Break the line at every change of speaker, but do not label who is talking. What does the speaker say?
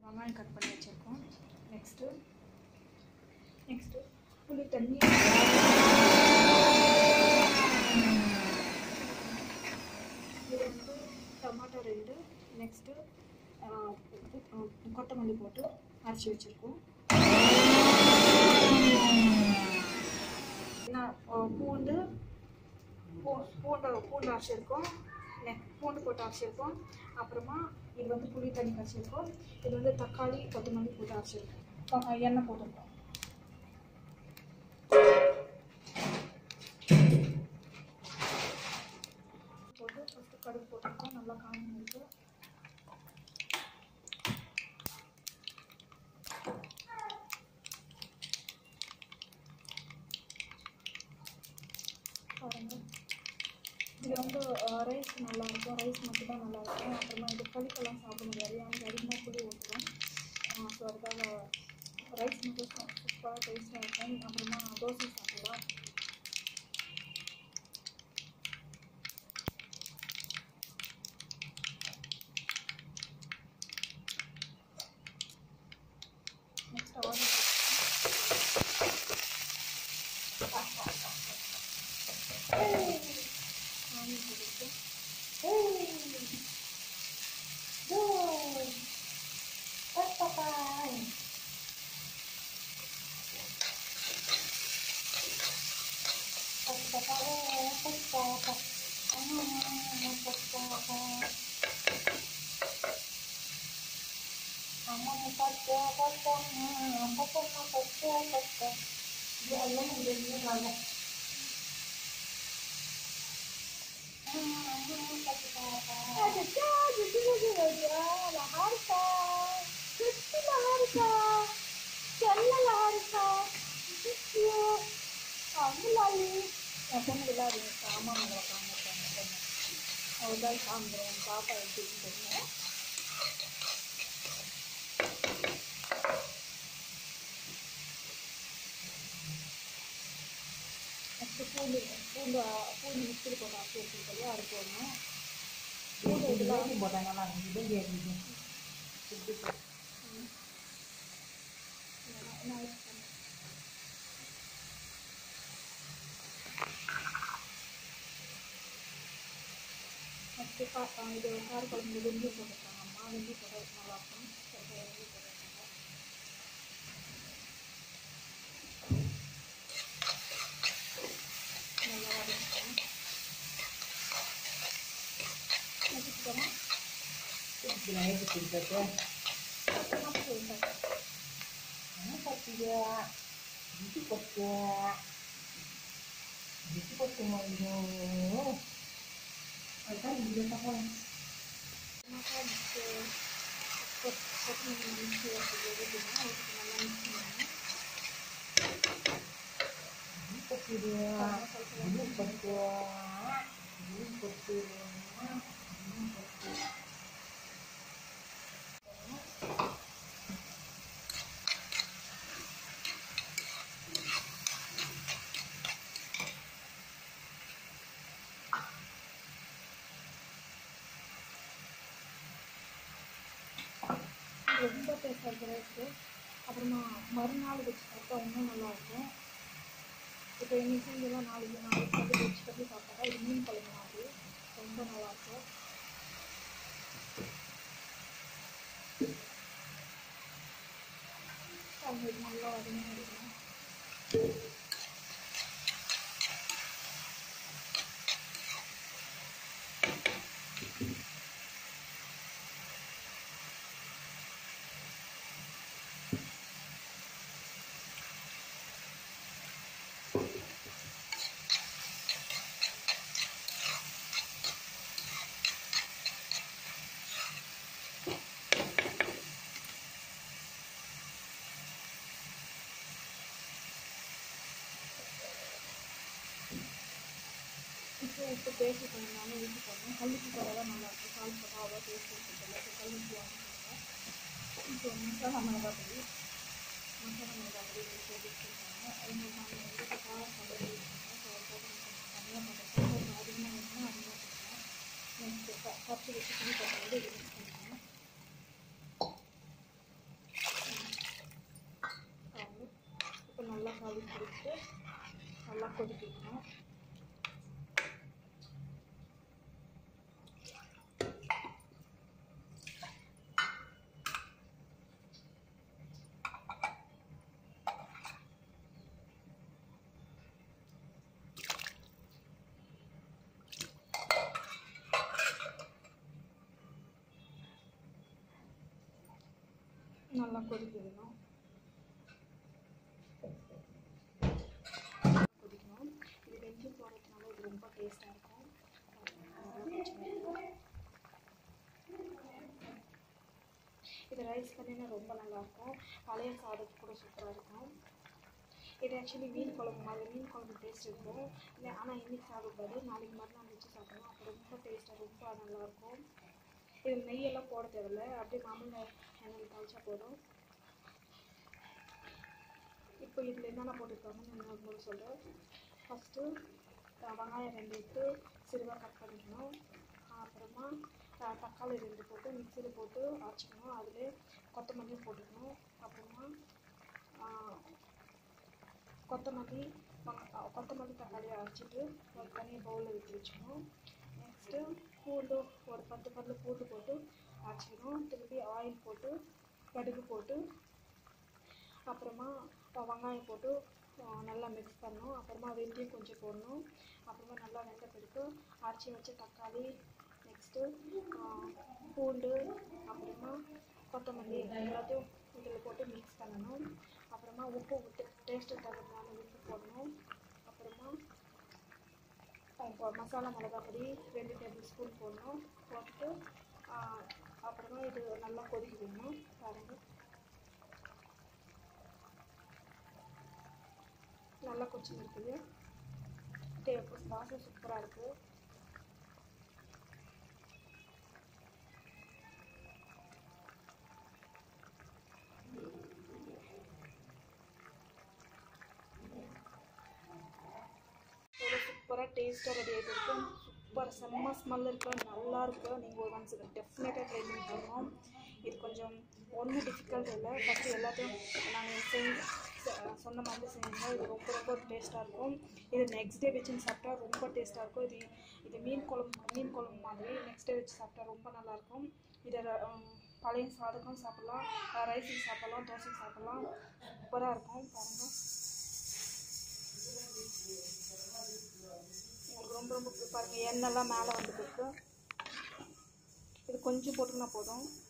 வெங்காயம் கட் பண்ணி வச்சுருக்கோம் நெக்ஸ்ட்டு நெக்ஸ்ட்டு புளி தண்ணி இது வந்து டொமாட்டோ ரெண்டு நெக்ஸ்ட்டு கொத்தமல்லி போட்டு அரைச்சி வச்சுருக்கோம் நான் அஹ், பூண்டு பூ பூண்டு பூண்டு அரைச்சிருக்கோம் நெக் பூண்டு போட்டு அரைச்சிருக்கோம் அப்புறமா இது வந்து புளி தண்ணி கரைச்சிருக்கோம் இது வந்து தக்காளி கொத்தமல்லி போட்டு அரைச்சிருக்கோம் அஹ், எண்ணெய் போட்டிருக்கோம் போட்டு ஃபஸ்ட்டு கடுகு போட்டிருக்கோம் நல்லா காஞ்சிருக்கு பாருங்க இது வந்து ரைஸ் நல்லாயிருக்கும் ரைஸ் மட்டும் தான் நல்லாயிருக்கும் அப்புறமா இது களிக்கெல்லாம் சாப்பிட முடியாது எனக்கு அதிகமாக புளி ஊற்றுவோம் ஸோ அதுக்காக ரைஸ் மட்டும் சூப்பராக டேஸ்ட்டாக இருக்கும் அப்புறமா தோசை சாப்பிடலாம் நெக்ஸ்ட் ஆனியன் ஆனியன் போட்டுட்டு அவதான் சாப்பிடுவோம் பாப்பா எப்படி தெரியும் நெக்ஸ்ட்டு பூண்டு பூண்டு பூண்டு மிக்சியில் போட்டு அரைச்சி வச்சுருக்கோம் அது போடணும் பூண்டு இதெல்லாம்
போட்டாங்கன்னா இது கேட்குது
நான் யூஸ் பண்ணேன் நெக்ஸ்ட்டு கா இது கார குழம்பு வெந்தி போட்டுருக்காங்க அம்மா வெந்தி போட நல்லாயிருக்கும் கொஞ்சம் வெந்தி போட்டுருக்காங்க நல்லா வதக்கிட்டோம் வதக்கிட்டோம்
நைட்டு கொடுத்தது
அப்புறம் சொல்லிட்டாங்க
பத்தியா இது பத்து இது பத்து மாதிரி அதுதான் இது தகவல்
மசாலா மிக்ஸ் கொத்தமல்லி மிக்ஸ் வச்சுருக்கோம் அதுக்கு நல்லா மிக்ஸ் பண்ணணும்
இது பத்து இது பத்து இது பத்து இது பத்து
ரொம்ப டேஸ்டாக இருக்குது அப்புறமா மறுநாள் வச்சு சாப்பிட்டா இன்னும் நல்லாயிருக்கும் இப்போ இன்னைக்கு செஞ்செல்லாம் நாளைக்கு நாளைக்கு வந்து வச்சு கட்டி சாப்பிட்டா இது மீன் குழம்பு மாதிரி ரொம்ப நல்லாயிருக்கும் அவங்க இது நல்லா வதங்கி இருக்கணும் இப்போ உப்பு பேசி பண்ணாமல் ஊற்றி போடணும் கல்லுப்பு போட தான் நல்லாயிருக்கும் கால் போட்டால் அவ்வளோ டேஸ்ட் இருக்கிறதில்ல இப்போ கல்லுப்பு வாங்கிக்கோங்க இப்போ மசாலா மிளகா பொடி மசாலா மிளகா பொடி போட்டு வச்சுருக்காங்க அவங்க நாங்கள் வந்து இப்போ காரம் சாப்பிட யூஸ் பண்ணுறோம் ஸோ அது போட்டு கொஞ்சம் கம்மியாக போட்டுருக்கோம் கொஞ்சம் அதிகமாக வேணும்னா அதிகமாக போட்டுக்கலாம் நெக்ஸ்ட்டு க பச்சை வச்சு புளி போட்டு வந்து இது மிக்ஸ் பண்ணிக்கணும் கொதிக்கணும் நல்லா கொதிக்கணும் கொதிக்கணும் இது வெஞ்சு போடுறதுனால இது ரொம்ப டேஸ்ட்டாக இருக்கும் நல்லா கொதிக்கணும். இது ரைஸ் பண்ணினா ரொம்ப நல்லாயிருக்கும் பழைய சாதத்துக்கு கூட சூப்பராக இருக்கும் இது ஆக்சுவலி மீன் குழம்பு மாதிரி மீன் குழம்பு டேஸ்ட் இருக்கும் இல்லை ஆனால் இன்னைக்கு சாப்பிடக்கூடாது நாளைக்கு மறுநாள் வச்சு சாப்பிடணும் அப்போ ரொம்ப டேஸ்ட்டாக ரொம்ப நல்லாயிருக்கும் இது நெய்யெல்லாம் போட தேவையில்ல அப்படியே மாமூல எண்ணெயில் தாளிச்சா போதும் இப்போ இதில் என்னென்ன போட்டிருக்காங்கன்னு நான் கூட சொல்கிறேன் ஃபஸ்ட்டு வெங்காயம் ரெண்டு விட்டு சிறுவாக கட் பண்ணிக்கணும் அப்புறமா அஹ், தக்காளி ரெண்டு போட்டு மிக்சியில் போட்டு அரைச்சிக்கணும் அதில் கொத்தமல்லியும் போட்டுக்கணும் அப்புறமா ஆஹ், கொத்தமல்லி வெங்க- கொத்தமல்லி தக்காளி அரைச்சிட்டு ஒரு தனி பவுலில் ஊற்றி வச்சுக்கணும் நெக்ஸ்ட்டு பூண்டு ஒரு பத்து பல்லு பூண்டு போட்டு அரைச்சிக்கணும் திருப்பி ஆயில் போட்டு கடுகு போட்டு அப்புறமா அஹ் வெங்காயம் போட்டு அஹ் நல்லா மிக்ஸ் பண்ணணும் அப்புறமா வெந்தயம் கொஞ்சம் போடணும் அப்புறமா நல்லா வெந்த பிறகு அரைச்சி வச்ச தக்காளி நெக்ஸ்ட்டு பூண்டு அப்புறமா கொத்தமல்லி எல்லாத்தையும் இதில் போட்டு மிக்ஸ் பண்ணணும் அப்புறமா உப்பு விட்டு டேஸ்ட்டு தகுந்தான உப்பு போடணும் அப்புறமா இப்போ மசாலா மிளகா பொடி ரெண்டு டேபிள் ஸ்பூன் போடணும் போட்டுட்டு ஆஹ், அப்புறமா இது நல்லா கொதிக்க விடணும் பாருங்கள் நல்லா கொதிச்சு இருக்குது டே வாசம் சூப்பராக இருக்குது எவ்வளோ சூப்பராக டேஸ்ட்டாக ரெடி ஆகிட்டு இருக்கும் சூப்பர் செம்ம ஸ்மெல் இருக்கு நல்லா இருக்கு நீங்கள் ஒரு ஒன்ஸ் டெஃபினட்டாக ட்ரை பண்ணி பாருங்க இது கொஞ்சம் ஒன்றும் டிஃபிகல்ட் இல்லை ஃபஸ்ட்டு எல்லாத்தையும் நாங்கள் செஞ்சு சொ- சொன்ன மாதிரி செஞ்சோம் இது ரொம்ப ரொம்ப டேஸ்ட்டாக இருக்கும் இது நெக்ஸ்ட் டே வச்சு சாப்பிட்டா ரொம்ப டேஸ்ட்டாக இருக்கும் இது இது மீன் குழம்பு மீன் குழம்பு மாதிரி நெக்ஸ்ட் டே வச்சு சாப்பிட்டா ரொம்ப நல்லாயிருக்கும் இதை ர- பழைய சாதக்கும் சாப்பிட்லாம் ரைஸுக்கு சாப்பிட்லாம் தோசைக்கு சாப்பிட்லாம் சூப்பராக இருக்கும் பாருங்கள் உங்களுக்கு ரொம்ப ரொம்ப பாருங்கள் எண்ணெய்லாம் மேலே வந்துட்டு இருக்கு இது கொஞ்சம் போட்டுக்கினா போதும்